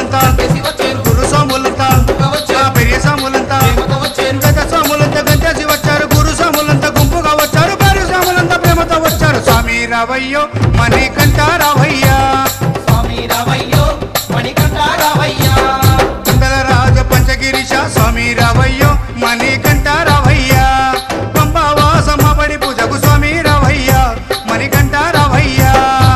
స్వాములంతా చేసి వచ్చారు గురు స్వాములంతా ఆ పెరియ స్వాములంతా ప్రేమతో వచ్చారు గత స్వాములంతా గంతేసి వచ్చారు గురు స్వాములంతా గుంపుగా వచ్చారు పేరు స్వాములంతా ప్రేమతో వచ్చారు స్వామి రావయ్యో మణికంఠ రావయ్యా స్వామి రావయ్యో మణికంఠ రావయ్యా కుండల రాజ పంచగిరిశ స్వామి రావయ్యో మణికంఠ రావయ్యా పంబావాసమ్మ బడి పూజకు స్వామి రావయ్యా మణికంఠ రావయ్యా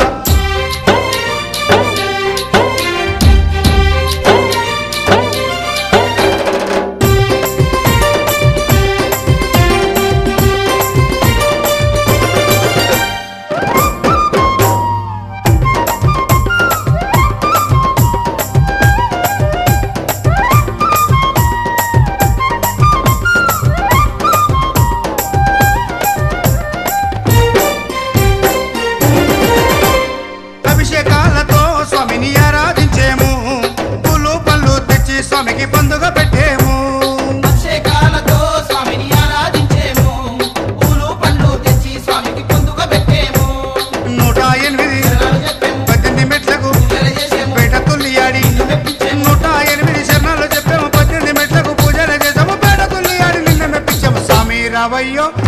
అభిషేకాలతో స్వామిని ఆరాధించేము పూలు పళ్ళు తెచ్చి స్వామికి పండుగ పెట్టేము అభిషేకాలతో స్వామిని ఆరాధించేము పూలు పండ్లు తెచ్చి స్వామికి పొందుగా పెట్టేము నూట ఎనిమిది శరణాలు చెప్పేము పద్దెనిమిది మెట్లకు పూజలు చేసేము పేట తుల్లియాడి నిన్ను మెప్పించేము నూట ఎనిమిది శరణాలు చెప్పాము పద్దెనిమిది మెట్లకు పూజలు చేసాము పేట తుల్లియాడి నిన్న మెప్పించాము స్వామి రావయ్యో